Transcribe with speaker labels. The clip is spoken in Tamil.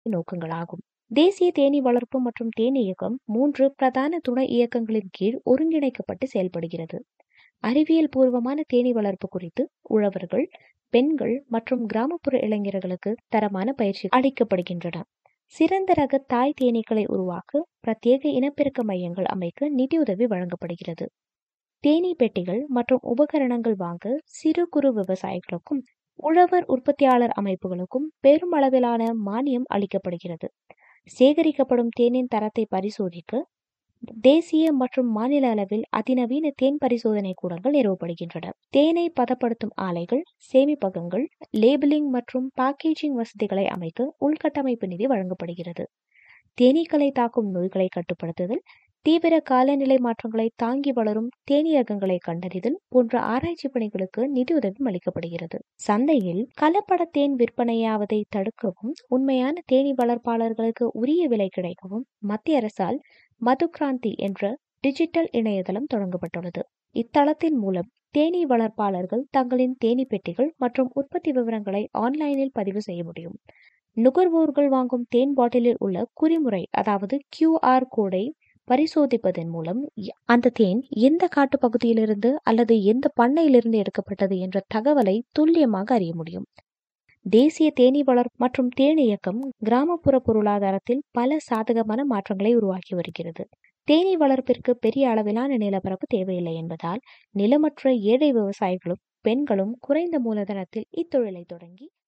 Speaker 1: நோக்கங்களாகும் தேசிய தேனீ வளர்ப்பு மற்றும் தேன் இயக்கம் மூன்று பிரதான துணை இயக்கங்களின் கீழ் ஒருங்கிணைக்கப்பட்டு செயல்படுகிறது அறிவியல் பூர்வமான தேனீ வளர்ப்பு குறித்து உழவர்கள் பெண்கள் மற்றும் கிராமப்புற இளைஞர்களுக்கு தரமான பயிற்சி அளிக்கப்படுகின்றன சிறந்த ரக தாய் தேனீக்களை உருவாக்க பிரத்யேக இனப்பெருக்க மையங்கள் அமைக்க நிதியுதவி வழங்கப்படுகிறது தேனீ பெட்டிகள் மற்றும் உபகரணங்கள் வாங்க சிறு குறு விவசாயிகளுக்கும் உழவர் உற்பத்தியாளர் அமைப்புகளுக்கும் பெருமளவிலான மானியம் அளிக்கப்படுகிறது சேகரிக்கப்படும் தேனின் தரத்தை பரிசோதிக்க தேசிய மற்றும் மாநில அளவில் அதிநவீன தேன் பரிசோதனை கூடங்கள் நிறுவப்படுகின்றன தேனை பதப்படுத்தும் ஆலைகள் சேமிப்பகங்கள் லேபிளிங் மற்றும் பேக்கேஜிங் வசதிகளை அமைக்க உள்கட்டமைப்பு நிதி வழங்கப்படுகிறது தேனீக்களை தாக்கும் நோய்களை கட்டுப்படுத்துதல் தீவிர காலநிலை மாற்றங்களை தாங்கி வளரும் தேனீ ரகங்களை கண்டறிதல் போன்ற ஆராய்ச்சி பணிகளுக்கு நிதியுதவி அளிக்கப்படுகிறது சந்தையில் கலப்பட தேன் விற்பனையாவதை தடுக்கவும் உண்மையான தேனீ வளர்ப்பாளர்களுக்கு உரிய விலை கிடைக்கவும் மத்திய அரசால் மதுகிராந்தி என்ற டிஜிட்டல் இணையதளம் தொடங்கப்பட்டுள்ளது இத்தளத்தின் மூலம் தேனீ வளர்ப்பாளர்கள் தங்களின் தேனீ பெட்டிகள் மற்றும் உற்பத்தி விவரங்களை ஆன்லைனில் பதிவு செய்ய முடியும் நுகர்வோர்கள் வாங்கும் தேன் பாட்டிலில் உள்ள குறிமுறை அதாவது கியூஆர் கோடை பரிசோதிப்பதன் மூலம் அந்த தேன் எந்த காட்டு பகுதியிலிருந்து அல்லது எந்த பண்ணையிலிருந்து எடுக்கப்பட்டது என்ற தகவலை துல்லியமாக அறிய முடியும் தேசிய தேனீ வளர்ப்பு மற்றும் தேன் இயக்கம் கிராமப்புற பொருளாதாரத்தில் பல சாதகமான மாற்றங்களை உருவாக்கி வருகிறது தேனீ வளர்ப்பிற்கு பெரிய அளவிலான நிலப்பரப்பு தேவையில்லை என்பதால் நிலமற்ற ஏழை விவசாயிகளும் பெண்களும் குறைந்த மூலதனத்தில் இத்தொழிலை தொடங்கி